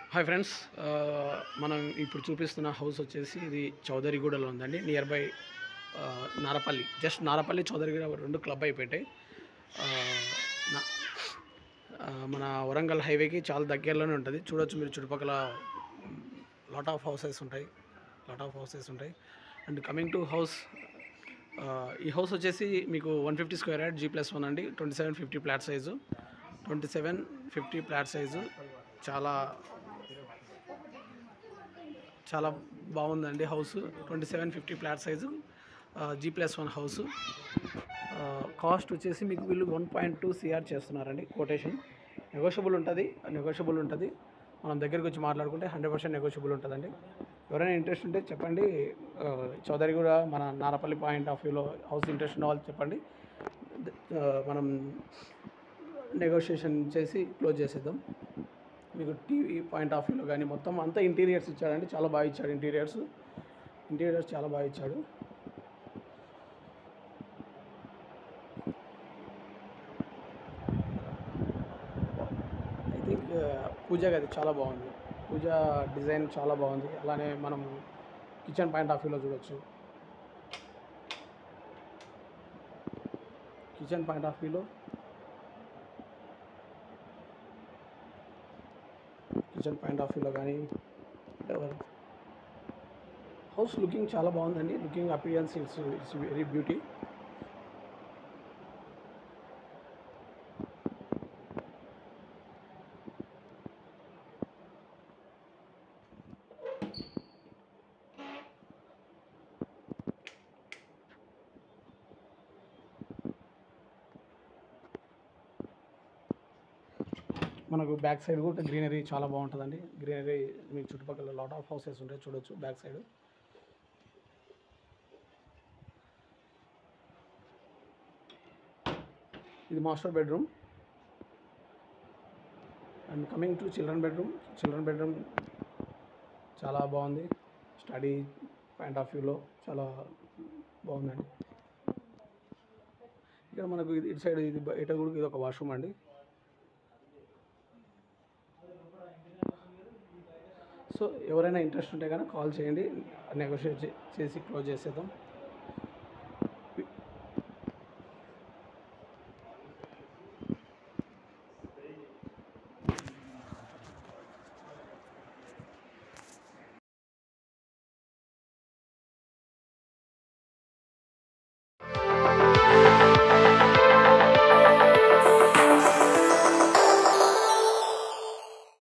hi friends ఆ, మనం ఇప్పుడు చూపిస్తున్న హౌస్ వచ్చేసి ఇది చౌదరిగూడలో ఉందండి నియర్ బై ఆ, నారపల్లి జస్ట్ నారపల్లి చౌదరిగూడ రెండు క్లబ్ అయిపోయాయి ఆ, నా- ఆ, మన వరంగల్ హైవేకి చాలా దగ్గరలోనే ఉంటుంది చూడొచ్చు మీరు చుట్టుపక్కల లాట్ ఆఫ్ హౌసెస్ ఉంటాయి లాట్ ఆఫ్ హౌసెస్ ఉంటాయి అండ్ కమింగ్ టు హౌస్ ఈ హౌస్ వచ్చేసి మీకు one fifty square yard G plus one అండి twenty seven fifty flat size twenty seven fifty flat size చాలా చాలా బాగుందండి house twenty seven fifty flat size G plus one house cost వచ్చేసి మీకు వీళ్ళు వన్ పాయింట్ టూ సిఆర్ చేస్తున్నారండి quotation negotiable ఉంటుంది negotiable ఉంటుంది మనం దగ్గరికి వచ్చి మాట్లాడుకుంటే హండ్రెడ్ పర్సెంట్ నెగోషియబుల్ ఉంటుందండి ఎవరైనా ఇంట్రెస్ట్ ఉంటే చెప్పండి ఆ, చౌదరి కూడా మన నారపల్లి పాయింట్ ఆఫ్ వ్యూలో హౌస్ ఇంట్రెస్ట్ ఉన్న వాళ్ళు చెప్పండి ఆ, మనం నెగోషియేషన్ చేసి క్లోజ్ చేసేద్దాం మీకు టీవీ పాయింట్ ఆఫ్ వ్యూలో కానీ మొత్తం అంతా ఇంటీరియర్స్ ఇచ్చాడండి చాలా బాగా ఇచ్చాడు ఇంటీరియర్స్ ఇంటీరియర్స్ చాలా బాగా ఇచ్చాడు ఐ థింక్ పూజ గది చాలా బాగుంది పూజ డిజైన్ చాలా బాగుంది అలానే మనం కిచెన్ పాయింట్ ఆఫ్ వ్యూలో చూడొచ్చు కిచెన్ పాయింట్ ఆఫ్ వ్యూలో కిచెన్ పాయింట్ ఆఫ్ వ్యూలో కానీ హౌస్ లుకింగ్ చాలా బాగుందండి looking appearance it's it's very beauty మనకు బ్యాక్ సైడ్ కూడా గ్రీనరీ చాలా బాగుంటుందండి గ్రీనరీ మీకు చుట్టుపక్కల లాట్ ఆఫ్ హౌసెస్ ఉంటాయి చూడొచ్చు బ్యాక్ సైడ్ ఇది master bedroom and coming to children bedroom children bedroom చాలా బాగుంది స్టడీ పాయింట్ ఆఫ్ వ్యూలో చాలా బాగుందండి ఇక్కడ మనకు ఇది ఇటు సైడ్ ఇది బయట కూడా ఇది ఒక వాష్రూమ్ అండి సో ఎవరైనా ఇంట్రెస్ట్ ఉంటే కనుక కాల్ చేయండి నెగోషియేట్ చేసి క్లోజ్ చేసేద్దాం